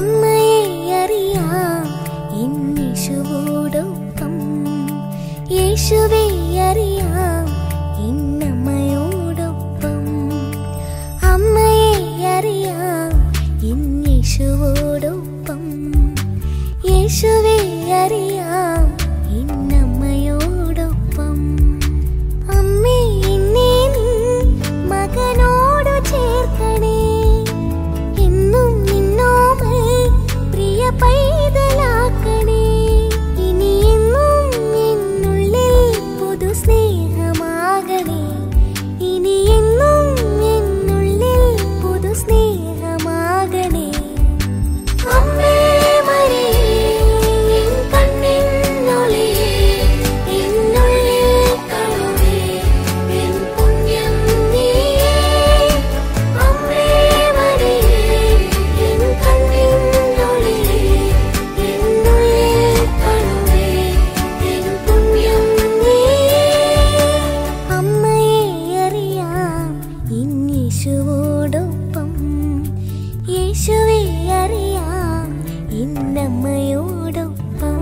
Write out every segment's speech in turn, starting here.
അമ്മയെ അറിയാം ഇന്നീശുവോടൊപ്പം യേശുവെ അറിയാം ഇന്നമ്മയോടൊപ്പം അമ്മയെ അറിയാം ഇന്നീശുവോടൊപ്പം യേശുവെ അറിയാം ഇന്നമ്മയോടൊപ്പം അമ്മേ എന്നെ നിൻ മകനോടു ചേർക്കണേ എന്നും നിന്നോമൽ പ്രിയ പൈതലാക്കണേ ഇനി എന്നും എന്നുള്ളിൽ പുതു സ്നേഹമാകണേ ഇനി എന്നും എന്നുള്ളിൽ പുതു സ്നേഹമാകണേ അമ്മേ മരിയേ എൻ കണ്ണിനുള്ളിൽ എന്നുള്ളിൽ കഴുകേ എൻ പുണ്യം നീയേ അമ്മേ മരിയേ എൻ കണ്ണിനുള്ളിൽ എന്നുള്ളിൽ കഴുകേ എൻ പുണ്യം നീയേ അമ്മയെ അറിയാം ഇന്നീശുവോടൊപ്പം യേശുവെ അറിയാം ഇന്നമ്മയോടൊപ്പം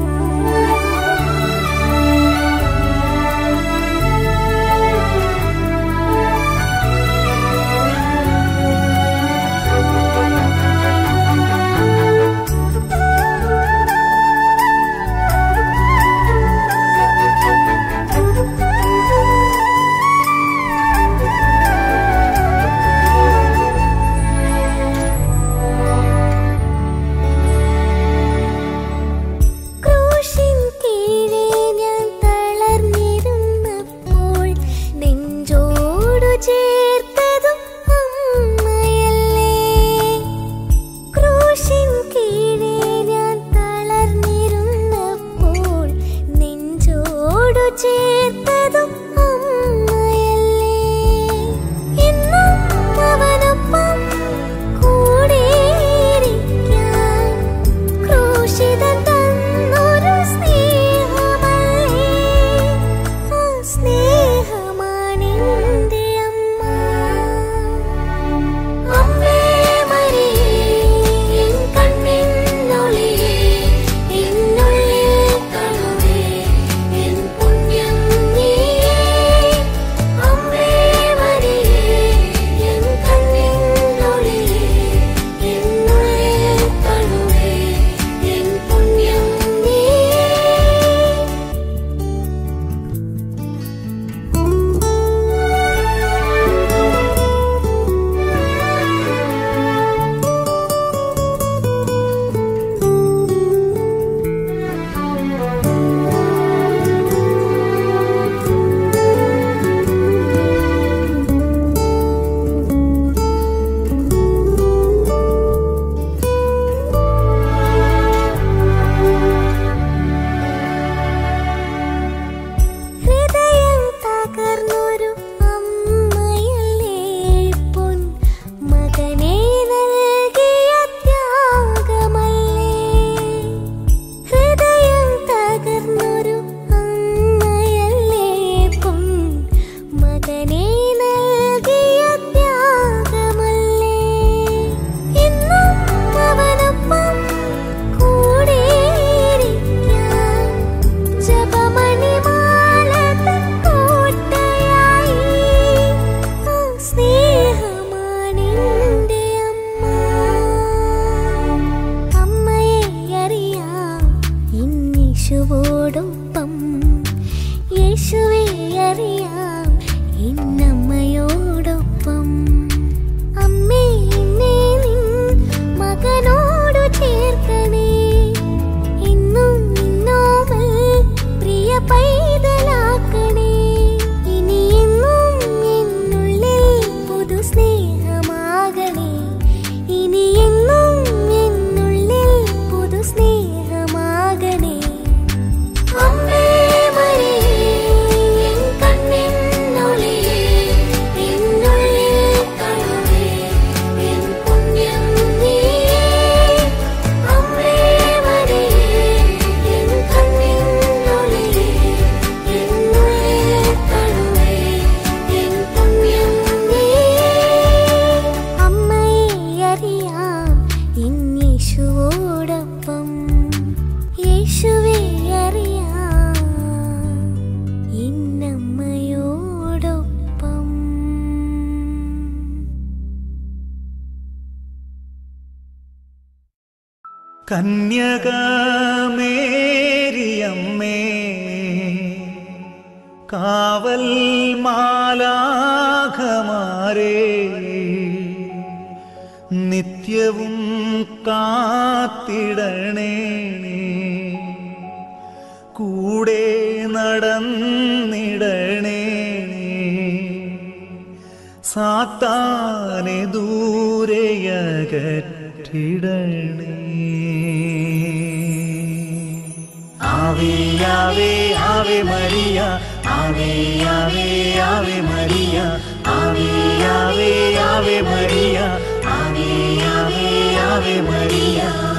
കന്യകമേരിയമ്മേ കാവൽ മാലാഖമാരേ നിത്യവും കാത്തിടണേ കൂടെ നടന്നിടണേ സാത്താനെ ദൂരെയകറ്റിടണേ ആവേ ആവേ ആവേ മരിയ ആവേ ആവേ ആവേ മരിയ ആവേ ആവേ ആവേ മരിയ ആവേ ആവേ ആവേ മരിയ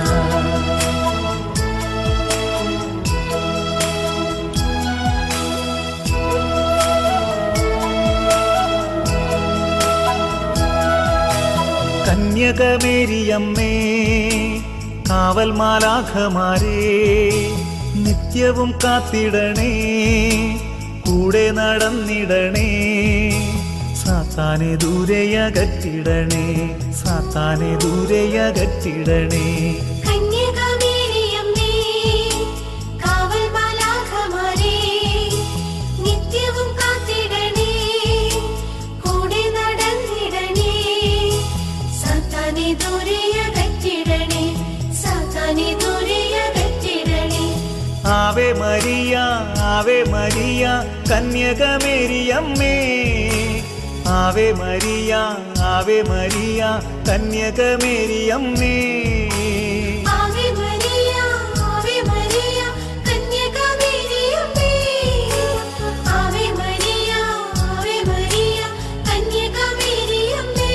കന്യകമേരിയമ്മേ കാവൽ മാലാഖമാരേ നിത്യവും കാത്തിടണേ കൂടെ നടന്നിടണേ സാത്താനെ ദൂരെയകറ്റിടണേ സാത്താനെ ദൂരെയകറ്റിടണേ കന്യകമേരിയമ്മേ കാവൽ മാലാഖമാരേ നിത്യവും കാത്തിടണേ കൂടെ നടന്നിടണേ സാത്താനെ ദൂരെയകറ്റിടണേ സാത്താനെ ദൂരെയകറ്റിടണേ ആവേ മരിയ ആവേ മരിയ കന്യകമേരിയമ്മേ ആവേ മരിയ ആവേ മരിയ കന്യകമേരിയമ്മേ ആവേ മരിയ ആവേ മരിയ കന്യകമേരിയമ്മേ ആവേ മരിയ ആവേ മരിയ കന്യകമേരിയമ്മേ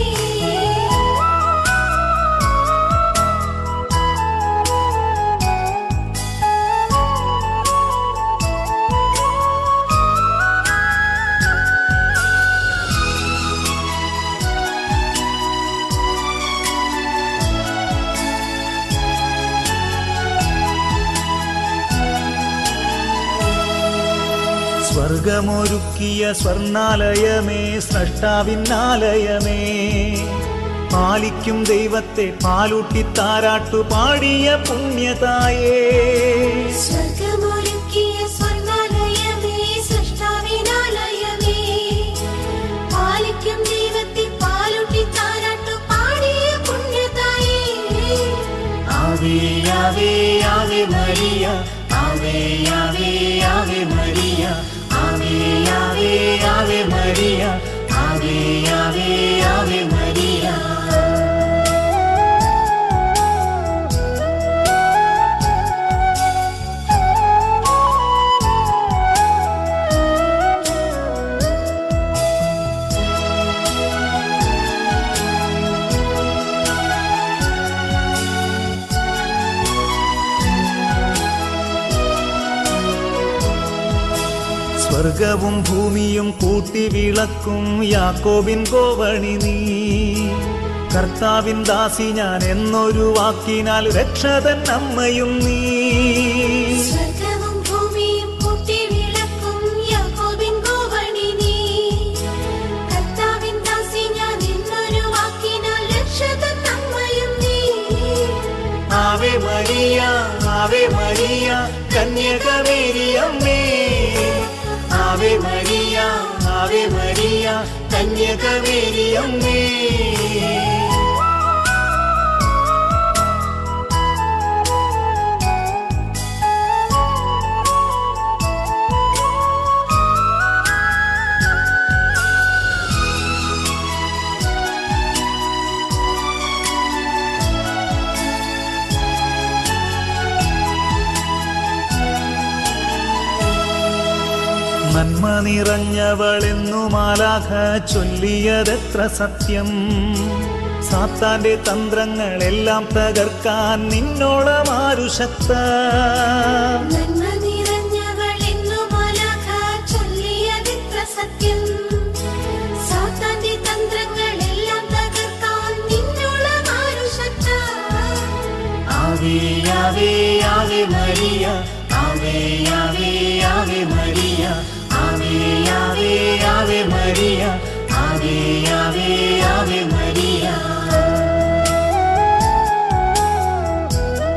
സ്വർഗമൊരുക്കിയ സ്വർണാലയമേ സ്രഷ്ടാവിന്നാലയമേ പാലിക്കും ദൈവത്തെ പാലൂട്ടി താരാട്ടു പാടിയ പുണ്യതായേ സ്വർഗമൊരുക്കിയ സ്വർണ്ണാലയമേ സൃഷ്ടാവിനാലയമേ പാലിക്കും ദൈവത്തെ പാലൂട്ടി താരാട്ടു പാടിയ പുണ്യതായേ ആവേ ആവേ ആവേ മരിയ ആവേ ആവേ ആവേ മരിയ ആവേ ആവേ ആവേ മരിയ ആവേ ആവേ ആവേ മരിയ സ്വർഗവും ഭൂമിയും കൂട്ടി വിളക്കും യാക്കോബിൻ കോവണി നീ കർത്താവിൻ ദാസി ഞാൻ എന്നൊരു വാക്കിനാൽ രക്ഷതൻ അമ്മയും നീ സ്വർഗവും ഭൂമിയും കൂട്ടി വിളക്കും യാക്കോബിൻ ഗോവണി നീ കർത്താവിൻ ദാസി ഞാൻ എന്നൊരു വാക്കിനാൽ രക്ഷതൻ അമ്മയും നീ ആവേ മരിയ ആവേ മരിയ കന്യകമേരിയമ്മേ ആവേ മരിയ ആവേ മരിയ കന്യകമേരിയമ്മേ നന്മ നിറഞ്ഞവളെന്നു മാലാഖ ചൊല്ലിയതെത്ര സത്യം സാത്താന്റെ തന്ത്രങ്ങളെല്ലാം തകർക്കാൻ നിന്നോളം ആരു ശക്ത നന്മ നിറഞ്ഞവളെന്നു മാലാഖ ചൊല്ലിയതെത്ര സത്യം സാത്താന്റെ തന്ത്രങ്ങളെല്ലാം തകർക്കാൻ നിന്നോളം ആരു ശക്ത ആവേ ആവേ ആവേ മരിയ ആവേ ആവേ ആവേ മരിയ ആവേ ആവേ ആവേ മരിയ ആവേ ആവേ ആവേ മരിയ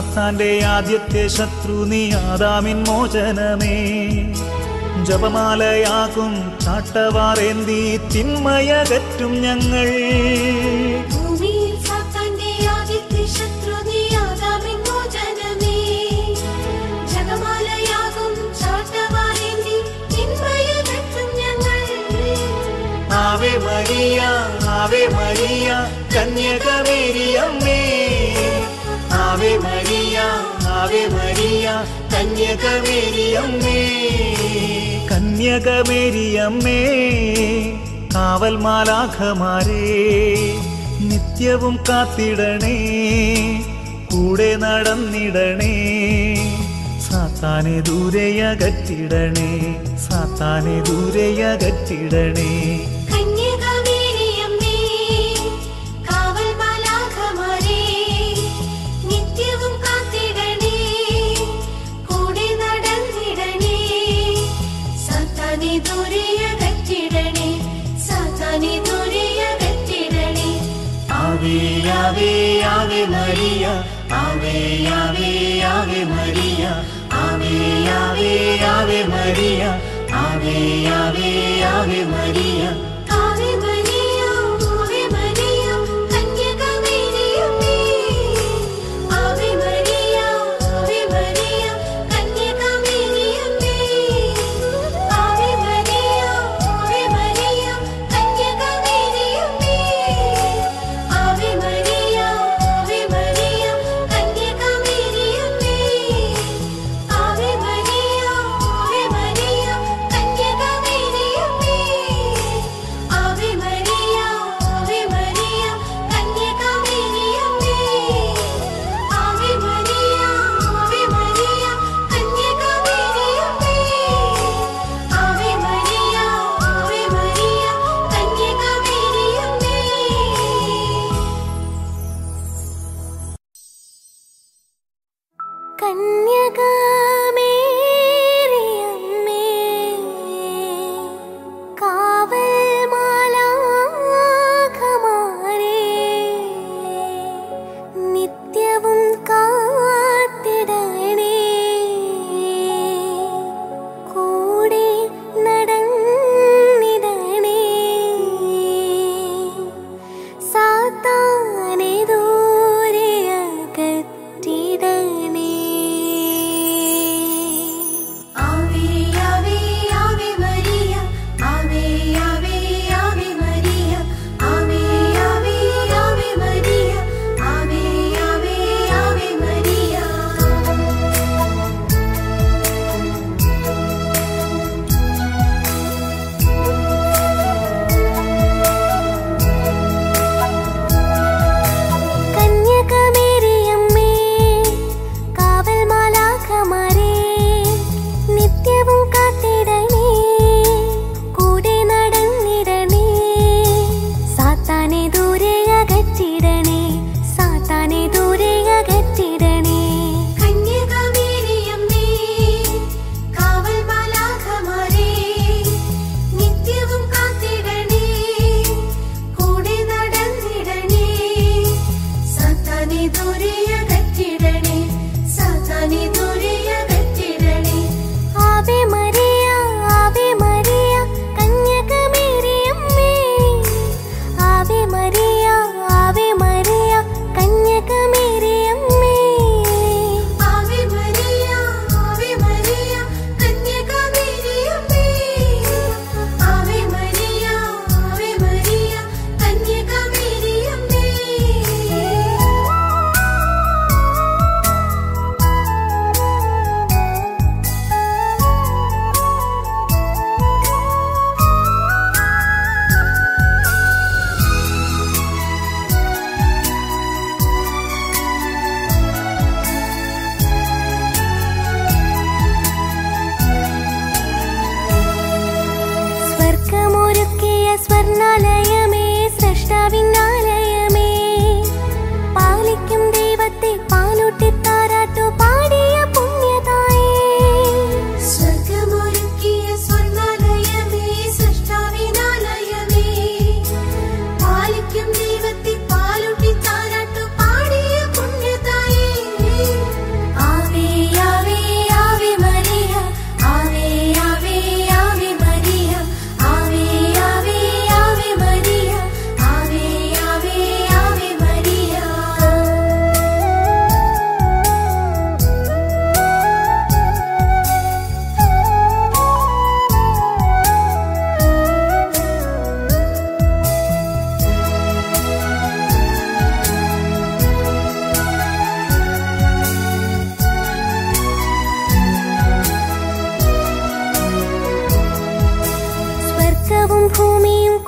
സാത്താന്റെ ആദ്യത്തെ ശത്രു നീ ആദാമിൻ മോചനമേ ജപമാലയാകും ചാട്ടവാറേന്തി തിന്മയകറ്റും ഞങ്ങൾ ഭൂമിയിൽ സാത്താന്റെ ആദ്യത്തെ ശത്രു നീയാകാമിൻ മോചനമേ. ജപമാലയാകും ചാട്ടവാറേന്തി തിന്മയകറ്റും ഞങ്ങൾ. ആവേ മരിയ ആവേ മരിയ കന്യകമേരിയമ്മേ ആവേ മരിയ ആവേ മരിയ കന്യകമേരിയമ്മേ കന്യകമേരിയമ്മേ കാവൽ മാലാഖമാരേ നിത്യവും കാത്തിടണേ കൂടെ നടന്നിടണേ സാത്താനെ ദൂരെയകറ്റിടണേ സാത്താനെ ദൂരെയകറ്റിടണേ കന്യകമേരിയമ്മേ, കാവൽ മാലാഖമാരേ, നിത്യവും കാത്തിടണേ, കൂടെ നടന്നിടണേ. സാത്താനെ ദൂരെയകറ്റിടണേ, സാത്താനെ ദൂരെയകറ്റിടണേ. ആവേ ആവേ ആവേ മരിയ ആവേ ആവേ ആവേ മരിയ ആവേ ആവേ ആവേ മരിയ ആവേ ആവേ ആവേ മരിയ ആവേ മരിയ, ആവേ മരിയ, കന്യകമേരിയമ്മേ. ആവേ മരിയ, ആവേ മരിയ, കന്യകമേരിയമ്മേ. ആവേ മരിയ, ആവേ മരിയ, കന്യകമേരിയമ്മേ. ആവേ മരിയ, ആവേ മരിയ, കന്യകമേരിയമ്മേ. ആവേ മരിയ, ആവേ മരിയ, കന്യകമേരിയമ്മേ.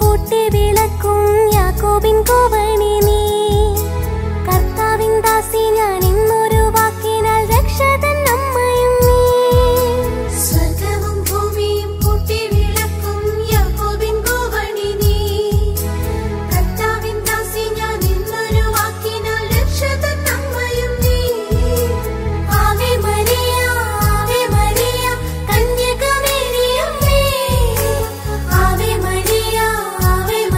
കൂട്ടി വിളക്കും യാക്കോബിൻ കോവണി നീ കർത്താവിൻ ദാസി ഞാൻ ഇന്നൊരു വാക്കിനാൽ രക്ഷതൻ അമ്മയും നീ സ്വർഗവും ഭൂമിയും കൂട്ടി വിളക്കും യാക്കോബിൻ കോവണി നീ കർത്താവിൻ ദാസി ഞാൻ ഇന്നൊരു വാക്കിനാൽ രക്ഷതൻ അമ്മയും നീ ആവേ മരിയ ആവേ മരിയ കന്യകമേരിയമ്മേ ആവേ മരിയ ആവേ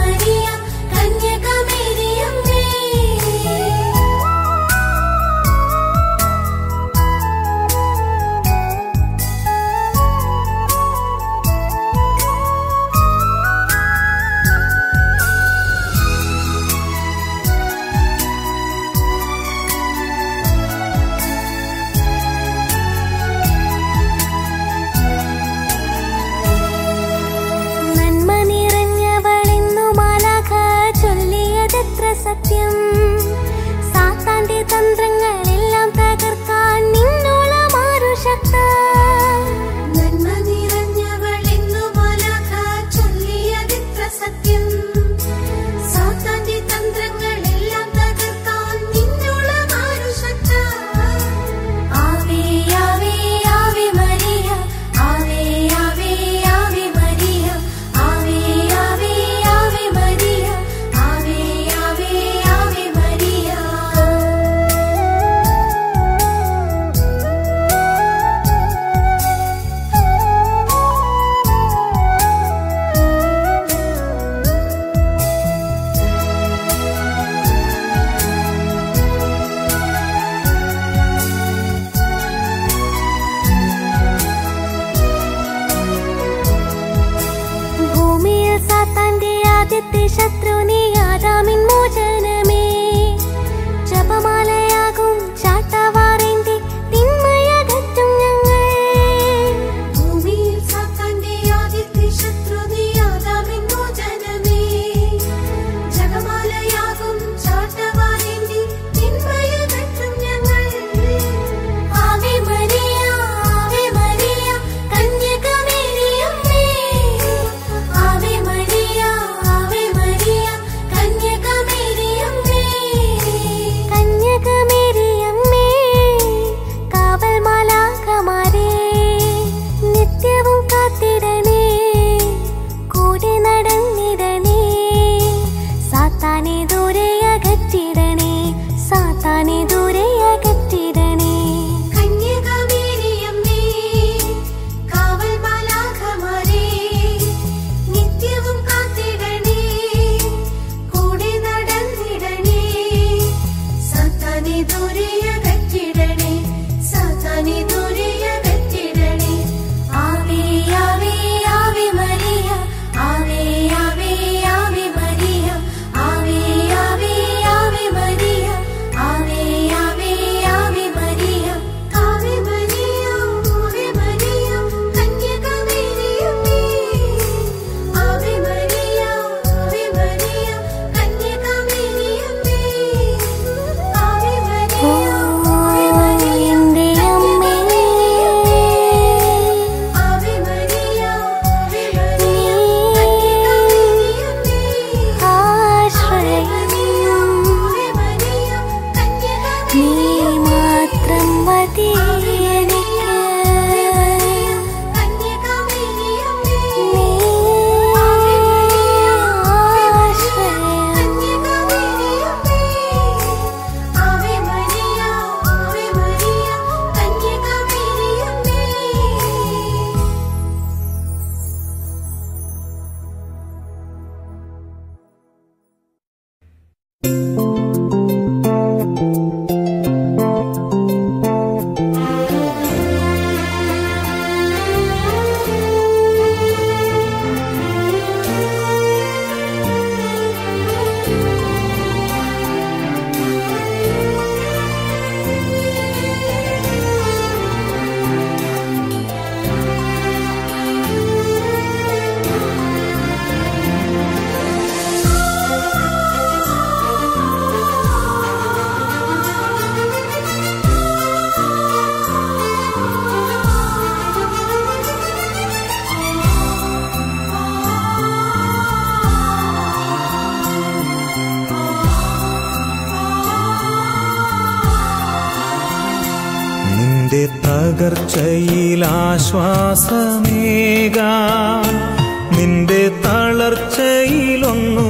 തകർച്ചയിലാശ്വാസമേകാൻ നിന്റെ തളർച്ചയിലൊന്നു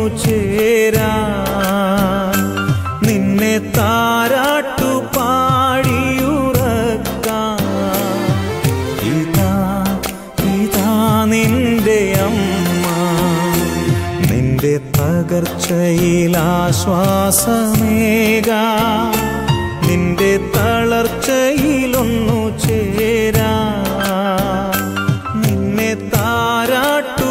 ചേരാൻ നിന്നെ താരാട്ടു പാടിയുറക്കാൻ ഇതാ ഇതാ നിന്റെ അമ്മ നിന്റെ തകർച്ചയിലാശ്വാസമേകാ നിന്റെ തളർച്ചയിലൊന്നു ചേരാ നിന്നെ താരാട്ടു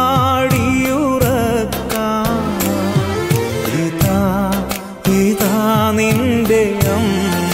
പാടിയുറക്കാം ഇതാ ഇതാ നിന്റെ അമ്മ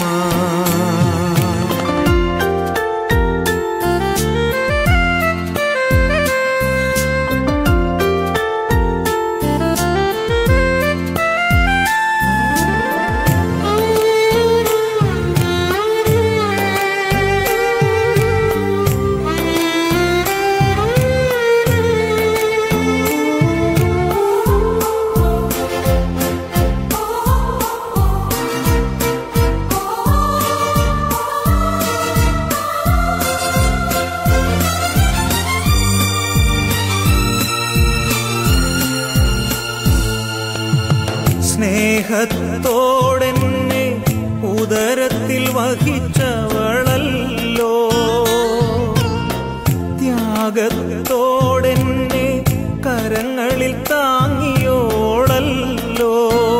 സ്നേഹത്തോടെന്നെ ഉദരത്തിൽ വഹിച്ചവളല്ലോ ത്യാഗത്തോടെന്നെ കരങ്ങളിൽ താങ്ങിയോളല്ലോ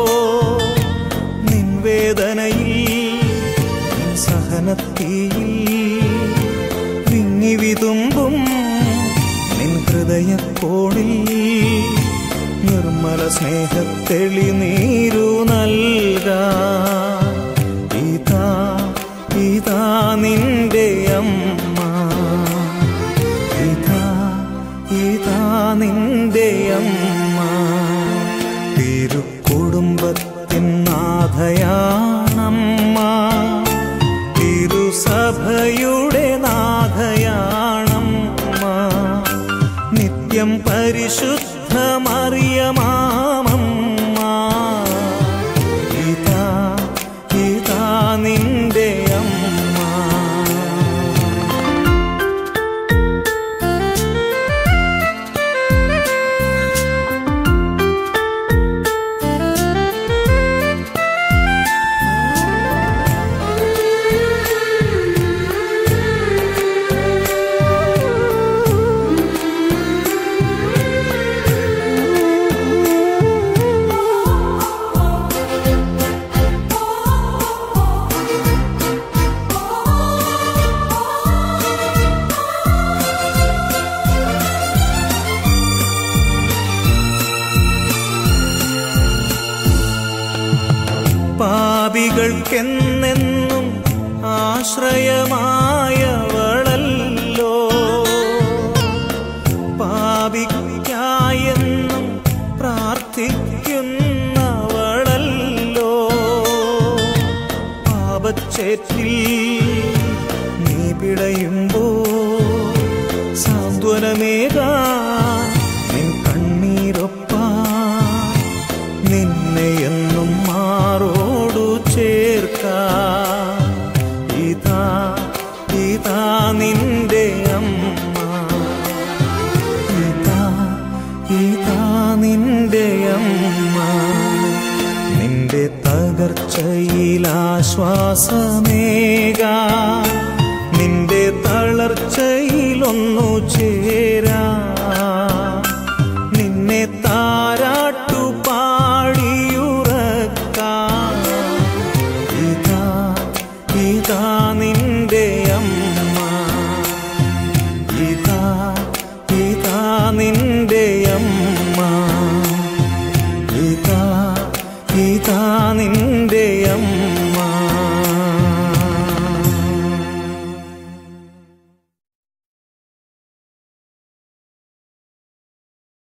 നിൻ വേദനയിൽ നിൻ സഹനത്തിൽ വിങ്ങി വിതുമ്പും നിൻ ഹൃദയക്കോണിൽ നിർമ്മല സ്നേഹത്തെളി നീരു നൽക ഇതാ ഇതാ നിന്റെ അമ്മ ഇതാ ഇതാ നിന്റെ അമ്മ തിരുക്കുടുംബത്തിൻ നാഥയാണമ്മ തിരുസഭയുടെ നാഥയാണമ്മ നിത്യം പരിശുദ്ധമറിയമാമമ്മ ഇതാ ഇതാ നിന്റെ അമ്മ പാപികൾക്കെന്നെന്നും ആശ്രയമായവളല്ലോ പാപിക്കായെന്നും പ്രാർത്ഥിക്കുന്നവളല്ലോ പാപച്ചേറ്റിൽ നീ പിടയുമ്പോ സാന്ത്വനമേകാൻ നിൻ കണ്ണീരൊപ്പാ നിന്നെ എന്നും മാറോടു ചേർക്ക ഇതാ ഇതാ നിന്റെ അമ്മ ഇതാ ഇതാ നിന്റെ അമ്മ നിന്റെ തകർച്ചയിലാശ്വാസമേകാ നിന്റെ തളർച്ചയിലൊന്നു ചേരാ നിന്നെ താരാട്ടു പാടിയുറക്കാം ഇതാ ഇതാ നിന്റെ അമ്മ ഇതാ ഇതാ നിന്റെ അമ്മ ഇതാ ഇതാ നിന്റെ